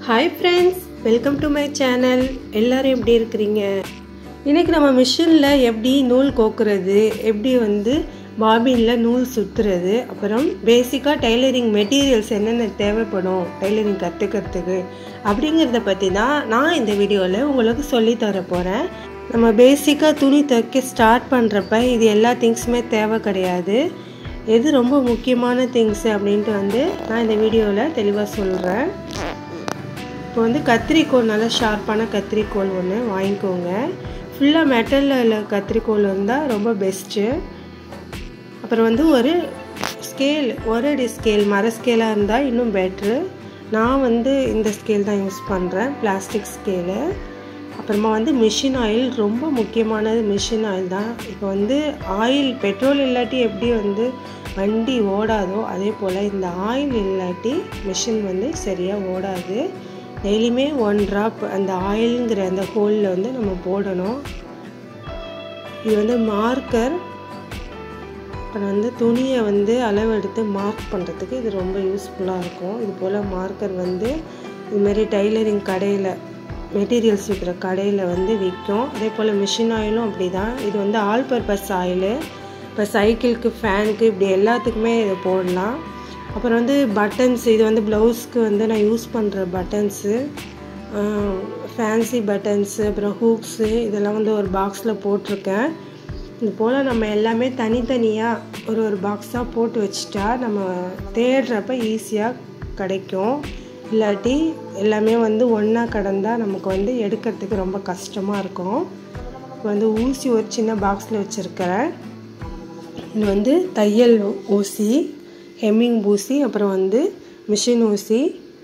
hi friends welcome to my channel எல்லாரும் எப்படி இருக்கிறீங்க இன்றைக்கி நம்ம மிஷினில் எப்படி நூல் கோக்குறது எப்படி வந்து பாபினில் நூல் சுற்றுறது அப்புறம் பேசிக்காக டைலரிங் மெட்டீரியல்ஸ் என்னென்ன தேவைப்படும் டைலரிங் கற்றுக்கிறதுக்கு அப்படிங்கிறத பற்றி தான் நான் இந்த வீடியோவில் உங்களுக்கு சொல்லித்தர போகிறேன் நம்ம பேசிக்காக துணி தைக்க ஸ்டார்ட் பண்ணுறப்ப இது எல்லா திங்ஸுமே தேவை கிடையாது எது ரொம்ப முக்கியமான திங்ஸு அப்படின்ட்டு வந்து நான் இந்த வீடியோவில் தெளிவாக சொல்கிறேன் இப்போ வந்து கத்திரிக்கோல் நல்லா ஷார்ப்பான கத்திரிக்கோல் ஒன்று வாங்கிக்கோங்க ஃபுல்லாக மெட்டலில் கத்திரிக்கோல் இருந்தால் ரொம்ப பெஸ்ட்டு அப்புறம் வந்து ஒரு ஸ்கேல் ஒரு அடி ஸ்கேல் மர ஸ்கேலாக இருந்தால் இன்னும் பெட்ரு நான் வந்து இந்த ஸ்கேல் தான் யூஸ் பண்ணுறேன் பிளாஸ்டிக் ஸ்கேலு அப்புறமா வந்து மிஷின் ஆயில் ரொம்ப முக்கியமானது மிஷின் ஆயில் தான் இப்போ வந்து ஆயில் பெட்ரோல் இல்லாட்டி எப்படி வந்து வண்டி ஓடாதோ அதே போல் இந்த ஆயில் இல்லாட்டி மிஷின் வந்து சரியாக ஓடாது டெய்லியுமே ஒன் ட்ராப் அந்த ஆயிலுங்கிற அந்த ஹோலில் வந்து நம்ம போடணும் இது வந்து மார்க்கர் அப்புறம் வந்து துணியை வந்து அளவெடுத்து மார்க் பண்ணுறதுக்கு இது ரொம்ப யூஸ்ஃபுல்லாக இருக்கும் இது போல் மார்க்கர் வந்து இதுமாரி டைலரிங் கடையில் மெட்டீரியல்ஸ் விற்கிற கடையில் வந்து விற்கும் அதே போல் மிஷின் ஆயிலும் அப்படி தான் இது வந்து ஆல் பர்பஸ் ஆயிலு இப்போ சைக்கிளுக்கு ஃபேனுக்கு இப்படி எல்லாத்துக்குமே இதை போடலாம் அப்புறம் வந்து பட்டன்ஸ் இது வந்து ப்ளவுஸ்க்கு வந்து நான் யூஸ் பண்ணுற பட்டன்ஸு ஃபேன்சி பட்டன்ஸு அப்புறம் ஹூக்ஸு இதெல்லாம் வந்து ஒரு பாக்ஸில் போட்டிருக்கேன் இது போல் நம்ம எல்லாமே தனித்தனியாக ஒரு ஒரு பாக்ஸாக போட்டு வச்சுட்டா நம்ம தேடுறப்ப ஈஸியாக கிடைக்கும் இல்லாட்டி எல்லாமே வந்து ஒன்றா கடந்தால் நமக்கு வந்து எடுக்கிறதுக்கு ரொம்ப கஷ்டமாக இருக்கும் இப்போ வந்து ஊசி ஒரு சின்ன பாக்ஸில் வச்சுருக்கிறேன் இது வந்து தையல் ஊசி ஹெம்மிங் ஊசி அப்புறம் வந்து மிஷின் ஊசி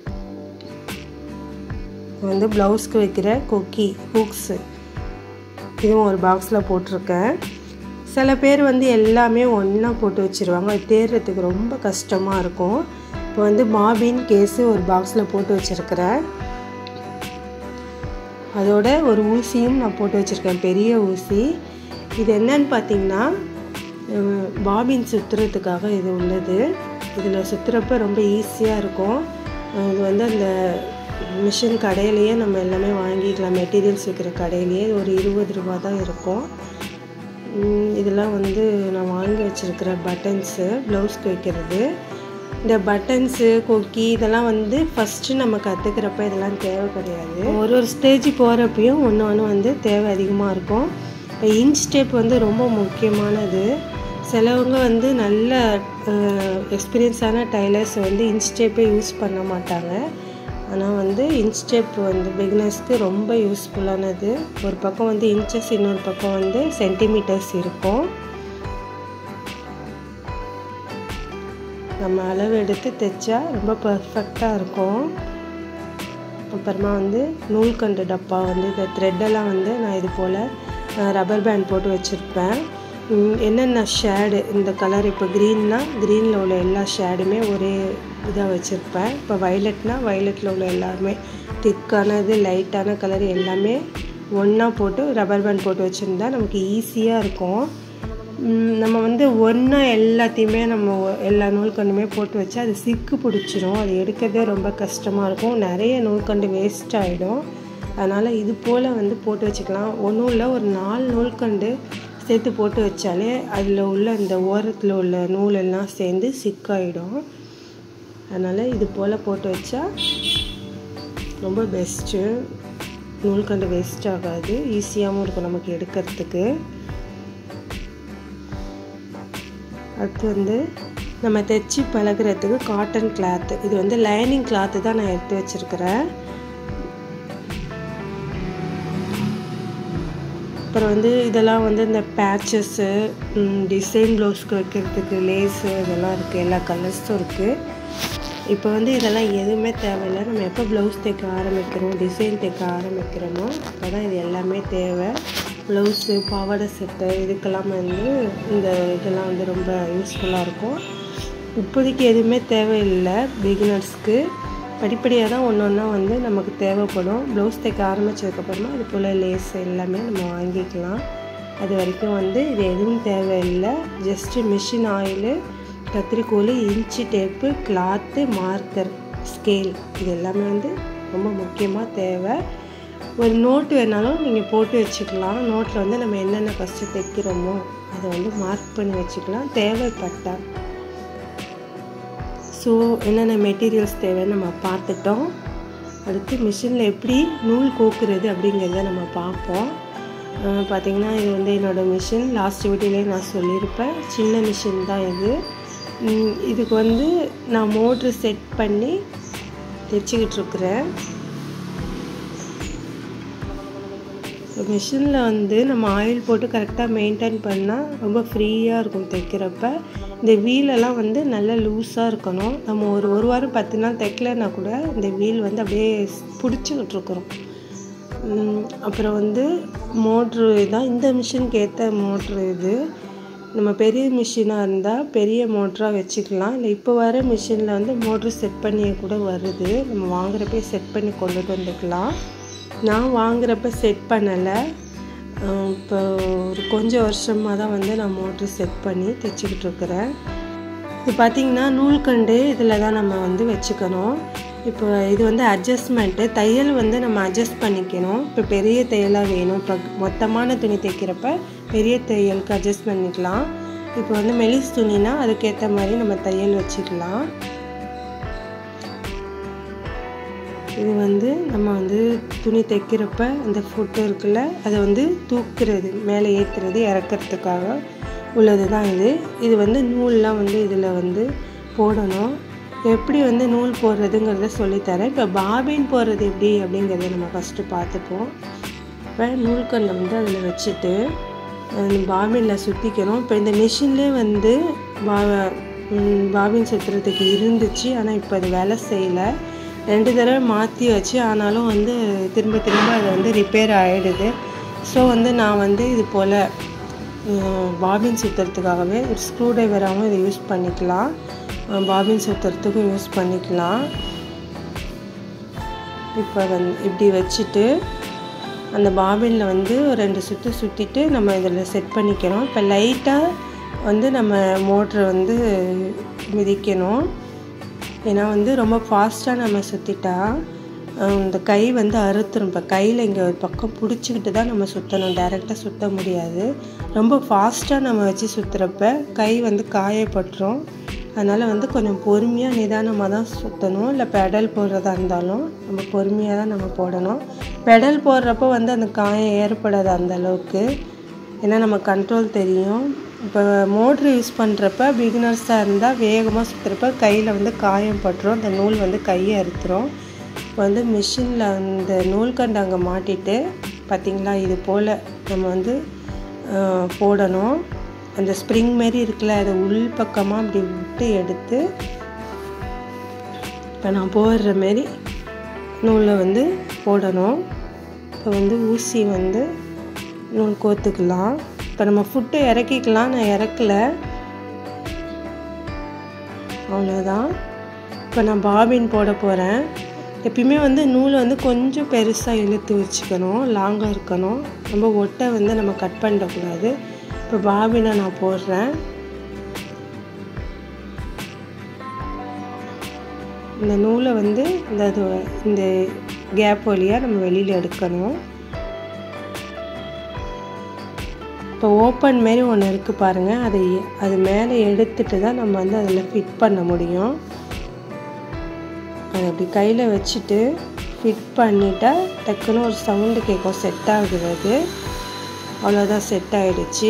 வந்து ப்ளவுஸ்க்கு வைக்கிற கொக்கி ஹூக்ஸு இதுவும் ஒரு பாக்ஸில் போட்டிருக்கேன் சில பேர் வந்து எல்லாமே ஒன்றா போட்டு வச்சுருவாங்க அது தேடுறதுக்கு ரொம்ப கஷ்டமாக இருக்கும் இப்போ வந்து மாபின் கேஸு ஒரு பாக்ஸில் போட்டு வச்சுருக்கிறேன் அதோட ஒரு ஊசியும் நான் போட்டு வச்சுருக்கேன் பெரிய ஊசி இது என்னன்னு பார்த்தீங்கன்னா பாபின் சுற்றுறதுக்காக இது உள்ளது இதில் சுற்றுறப்ப ரொம்ப ஈஸியாக இருக்கும் இது வந்து அந்த மிஷின் கடையிலையே நம்ம எல்லாமே வாங்கிக்கலாம் மெட்டீரியல்ஸ் விற்கிற கடையிலையே ஒரு இருபது ரூபா தான் இருக்கும் இதெல்லாம் வந்து நான் வாங்கி வச்சுருக்கிற பட்டன்ஸு ப்ளவுஸ்க்கு வைக்கிறது இந்த பட்டன்ஸு கொக்கி இதெல்லாம் வந்து ஃபஸ்ட்டு நம்ம கற்றுக்கிறப்ப இதெல்லாம் தேவை கிடையாது ஒரு ஒரு ஸ்டேஜ் போகிறப்பையும் ஒன்று ஒன்று வந்து தேவை அதிகமாக இருக்கும் இப்போ இன்ச் டேப் வந்து ரொம்ப முக்கியமானது சிலவங்க வந்து நல்ல எக்ஸ்பீரியன்ஸான டைலர்ஸ் வந்து இன்ச் டேப்பே யூஸ் பண்ண மாட்டாங்க ஆனால் வந்து இன்ச் டேப் வந்து பிகினர்ஸ்க்கு ரொம்ப யூஸ்ஃபுல்லானது ஒரு பக்கம் வந்து இன்ச்சஸ் இன்னொரு பக்கம் வந்து சென்டிமீட்டர்ஸ் இருக்கும் நம்ம அளவு எடுத்து தைச்சா ரொம்ப பர்ஃபெக்டாக இருக்கும் அப்புறமா வந்து நூல்கண்டு டப்பா வந்து இந்த த்ரெட்டெல்லாம் வந்து நான் இது போல் ரப்பர் பேண்ட் போட்டு வச்சுருப்பேன் என்னென்ன ஷேடு இந்த கலர் இப்போ க்ரீன்னா க்ரீனில் உள்ள எல்லா ஷேடுமே ஒரே இதாக வச்சுருப்பேன் இப்போ வயலட்னா வயலட்டில் உள்ள எல்லாருமே திக்கானது லைட்டான கலர் எல்லாமே ஒன்றா போட்டு ரப்பர் பேண்ட் போட்டு வச்சுருந்தா நமக்கு ஈஸியாக இருக்கும் நம்ம வந்து ஒன்றா எல்லாத்தையுமே நம்ம எல்லா நூல்கண்டுமே போட்டு வச்சா அது சிக்கு பிடிச்சிரும் அது எடுக்கிறதே ரொம்ப கஷ்டமாக இருக்கும் நிறைய நூல்கண்டு வேஸ்ட் ஆகிடும் அதனால் இது போல் வந்து போட்டு வச்சுக்கலாம் ஒன்றும் இல்லை ஒரு நாலு நூல்கண்டு சேர்த்து போட்டு வச்சாலே அதில் உள்ள இந்த ஓரத்தில் உள்ள நூல் எல்லாம் சேர்ந்து சிக்காயிடும் அதனால் இது போல் போட்டு வச்சா ரொம்ப பெஸ்ட்டு நூல்கண்டு வேஸ்ட் ஆகாது ஈஸியாகவும் இருக்கும் நமக்கு எடுக்கிறதுக்கு அடுத்து வந்து நம்ம தைச்சி பழகிறதுக்கு காட்டன் கிளாத்து இது வந்து லைனிங் கிளாத்து தான் நான் எடுத்து வச்சுருக்கிறேன் அப்புறம் வந்து இதெல்லாம் வந்து இந்த பேச்சஸ்ஸு டிசைன் ப்ளவுஸ்க்கு வைக்கிறதுக்கு லேஸு இதெல்லாம் இருக்குது எல்லா கலர்ஸும் இருக்குது இப்போ வந்து இதெல்லாம் எதுவுமே தேவையில்லை நம்ம எப்போ ப்ளவுஸ் தைக்க ஆரம்பிக்கிறோம் டிசைன் தைக்க ஆரம்பிக்கிறோமோ அப்போ தான் இது எல்லாமே தேவை ப்ளவுஸு பாவாடை செட்டு இதுக்கெல்லாம் வந்து இந்த இதெல்லாம் வந்து ரொம்ப யூஸ்ஃபுல்லாக இருக்கும் இப்போதைக்கு எதுவுமே தேவையில்லை பிகினர்ஸ்க்கு படிப்படியாக தான் ஒன்று ஒன்றா வந்து நமக்கு தேவைப்படும் ப்ளவுஸ் தைக்க ஆரம்பித்ததுக்கப்புறமா அது போல் லேஸ் எல்லாமே நம்ம வாங்கிக்கலாம் அது வரைக்கும் வந்து இது எதுவும் தேவையில்லை ஜஸ்ட்டு மிஷின் ஆயிலு கத்திரிக்கோல் inch tape cloth marker scale இது எல்லாமே வந்து ரொம்ப முக்கியமாக தேவை ஒரு நோட்டு வேணாலும் நீங்கள் போட்டு வச்சுக்கலாம் நோட்டில் வந்து நம்ம என்னென்ன ஃபஸ்ட்டு தைக்கிறோமோ அதை வந்து மார்க் பண்ணி வச்சுக்கலாம் தேவைப்பட்டா ஸோ என்னென்ன மெட்டீரியல்ஸ் தேவைன்னு நம்ம பார்த்துட்டோம் அடுத்து மிஷினில் எப்படி நூல் கோக்குறது அப்படிங்கிறத நம்ம பார்ப்போம் பார்த்திங்கன்னா இது வந்து என்னோடய மிஷின் லாஸ்ட் வீடியோலேயே நான் சொல்லியிருப்பேன் சின்ன மிஷின் தான் இது இதுக்கு வந்து நான் மோட்ரு செட் பண்ணி தைச்சிக்கிட்டு இருக்கிறேன் மிஷினில் வந்து நம்ம ஆயில் போட்டு கரெக்டாக மெயின்டைன் பண்ணால் ரொம்ப ஃப்ரீயாக இருக்கும் தைக்கிறப்ப இந்த வீலெல்லாம் வந்து நல்லா லூஸாக இருக்கணும் நம்ம ஒரு ஒரு வாரம் பத்து நாள் தைக்கலன்னா கூட இந்த வீல் வந்து அப்படியே பிடிச்சிக்கிட்டு இருக்கிறோம் அப்புறம் வந்து மோட்ரு தான் இந்த மிஷினுக்கு ஏற்ற மோட்ரு இது நம்ம பெரிய மிஷினாக இருந்தால் பெரிய மோட்டராக வச்சுக்கலாம் இல்லை இப்போ வர மிஷினில் வந்து மோட்ரு செட் பண்ணி கூட வருது நம்ம வாங்குறப்பே செட் பண்ணி கொண்டுட்டு வந்துக்கலாம் நான் வாங்குறப்ப செட் பண்ணலை இப்போ ஒரு கொஞ்சம் வருஷமாக தான் வந்து நான் மோட்ரு செட் பண்ணி தைச்சிக்கிட்டு இருக்கிறேன் இது பார்த்திங்கன்னா நூல்கண்டு இதில் தான் நம்ம வந்து வச்சுக்கணும் இப்போ இது வந்து அட்ஜஸ்ட்மெண்ட்டு தையல் வந்து நம்ம அட்ஜஸ்ட் பண்ணிக்கணும் இப்போ பெரிய தையலாக வேணும் இப்போ மொத்தமான துணி தைக்கிறப்ப பெரிய தையலுக்கு அட்ஜஸ்ட் பண்ணிக்கலாம் இப்போ வந்து மெலிஸ் துணினா அதுக்கேற்ற மாதிரி நம்ம தையல் வச்சுக்கலாம் இது வந்து நம்ம வந்து துணி தைக்கிறப்ப அந்த ஃபுட்டு இருக்குல்ல அதை வந்து தூக்குறது மேலே ஏற்றுறது இறக்கிறதுக்காக உள்ளது தான் இது இது வந்து நூல்லாம் வந்து இதில் வந்து போடணும் எப்படி வந்து நூல் போடுறதுங்கிறத சொல்லித்தரேன் இப்போ பாபின் போடுறது எப்படி அப்படிங்கிறத நம்ம ஃபஸ்ட்டு பார்த்துப்போம் இப்போ நூல்கண்டை வந்து அதில் வச்சுட்டு பாபினில் சுற்றிக்கணும் இப்போ இந்த மிஷின்லேயே வந்து பா பாபின் சுற்றுறதுக்கு இருந்துச்சு ஆனால் இப்போ அது வேலை செய்யலை ரெண்டு தடவை மாற்றி வச்சு ஆனாலும் வந்து திரும்ப திரும்ப அது வந்து ரிப்பேர் ஆகிடுது ஸோ வந்து நான் வந்து இது போல் பாபின் சுற்றுறதுக்காகவே ஒரு ஸ்க்ரூ ட்ரைவராகவும் இதை யூஸ் பண்ணிக்கலாம் பாபின் சுற்றுறதுக்கும் யூஸ் பண்ணிக்கலாம் இப்போ வந்து இப்படி வச்சுட்டு அந்த பாபினில் வந்து ரெண்டு சுற்று சுற்றிட்டு நம்ம இதில் செட் பண்ணிக்கணும் இப்போ லைட்டாக வந்து நம்ம மோட்ரு வந்து மிதிக்கணும் ஏன்னா வந்து ரொம்ப ஃபாஸ்ட்டாக நம்ம சுற்றிட்டா இந்த கை வந்து அறுத்துரும் இப்போ கையில் இங்கே ஒரு பக்கம் பிடிச்சிக்கிட்டு தான் நம்ம சுற்றணும் டைரெக்டாக சுற்ற முடியாது ரொம்ப ஃபாஸ்ட்டாக நம்ம வச்சு சுற்றுறப்ப கை வந்து காயப்பட்டுரும் அதனால் வந்து கொஞ்சம் பொறுமையாக நிதானமாக தான் சுற்றணும் இல்லை பெடல் போடுறதா இருந்தாலும் நம்ம பொறுமையாக தான் நம்ம போடணும் பெடல் போடுறப்போ வந்து அந்த காயம் ஏற்படாது அந்த அளவுக்கு ஏன்னா நம்ம கண்ட்ரோல் தெரியும் இப்போ மோட்ரு யூஸ் பண்ணுறப்ப பிகினர்ஸாக இருந்தால் வேகமாக சுற்றுறப்ப கையில் வந்து காயம் பட்டுரும் அந்த நூல் வந்து கையை அறுத்துரும் இப்போ வந்து மிஷினில் அந்த நூல்கண்டு அங்கே மாட்டிட்டு பார்த்திங்களா இது போல் நம்ம வந்து போடணும் அந்த ஸ்ப்ரிங் மாரி இருக்குல்ல அதை உள் பக்கமாக அப்படி விட்டு எடுத்து இப்போ நான் போடுற மாரி நூலை வந்து போடணும் இப்போ வந்து ஊசி வந்து நூல் கோத்துக்கலாம் இப்போ நம்ம ஃபுட்டு இறக்கிக்கலாம் நான் இறக்கல அவ்வளோதான் இப்போ நான் பாபின் போட போகிறேன் எப்பயுமே வந்து நூலை வந்து கொஞ்சம் பெருசாக இழுத்து வச்சுக்கணும் லாங்காக இருக்கணும் ரொம்ப ஒட்டை வந்து நம்ம கட் பண்ணிடக்கூடாது இப்போ பாபினை நான் போடுறேன் இந்த நூலை வந்து இந்த இந்த கேப் வழியாக நம்ம வெளியில் எடுக்கணும் இப்போ ஓப்பன் மாரி ஒன்று இருக்குது பாருங்கள் அதை அது மேலே எடுத்துட்டு தான் நம்ம வந்து அதில் ஃபிட் பண்ண முடியும் அதை அப்படி கையில் வச்சுட்டு ஃபிட் பண்ணிட்டா டக்குன்னு ஒரு சவுண்டு கேட்கும் செட் ஆகுறது அவ்வளோதான் செட் ஆகிடுச்சு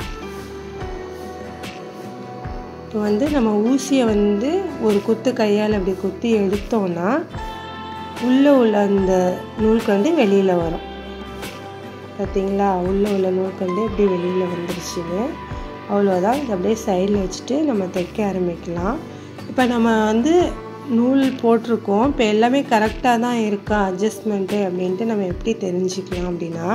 இப்போ வந்து நம்ம ஊசியை வந்து ஒரு குத்து கையால் அப்படி குத்தி எடுத்தோன்னா உள்ளே உள்ள அந்த நூல்கண்டு வெளியில் வரும் பார்த்தீங்களா உள்ளே உள்ள நூல்கண்டு எப்படி வெளியில் வந்துருச்சுன்னு அவ்வளோதான் இதை அப்படியே சைடில் வச்சுட்டு நம்ம தைக்க ஆரம்பிக்கலாம் இப்போ நம்ம வந்து நூல் போட்டிருக்கோம் இப்போ எல்லாமே கரெக்டாக தான் இருக்கா அட்ஜஸ்ட்மெண்ட்டு அப்படின்ட்டு நம்ம எப்படி தெரிஞ்சுக்கலாம் அப்படின்னா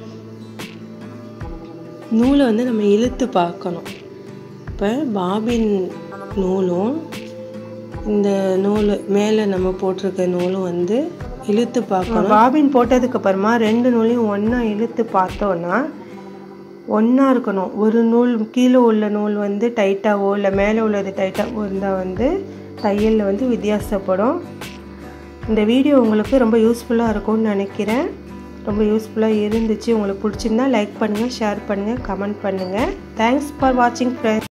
நூலை வந்து நம்ம இழுத்து பார்க்கணும் இப்போ பாபின் நூலும் இந்த நூல் மேலே நம்ம போட்டிருக்க நூலும் வந்து இழுத்து பார்க்கணும் பாபின் போட்டதுக்கு அப்புறமா ரெண்டு நூலையும் ஒன்றா இழுத்து பார்த்தோன்னா ஒன்றா இருக்கணும் ஒரு நூல் கீழே உள்ள நூல் வந்து டைட்டாகவோ இல்லை மேலே உள்ளது டைட்டாகவோ இருந்தால் வந்து தையலில் வந்து வித்தியாசப்படும் இந்த வீடியோ உங்களுக்கு ரொம்ப யூஸ்ஃபுல்லாக இருக்கும்னு நினைக்கிறேன் ரொம்ப யூஸ்ஃபுல்லாக இருந்துச்சு உங்களுக்கு பிடிச்சிருந்தா லைக் பண்ணுங்கள் ஷேர் பண்ணுங்கள் கமெண்ட் பண்ணுங்கள் தேங்க்ஸ் ஃபார் வாட்சிங் ஃப்ரெண்ட்ஸ்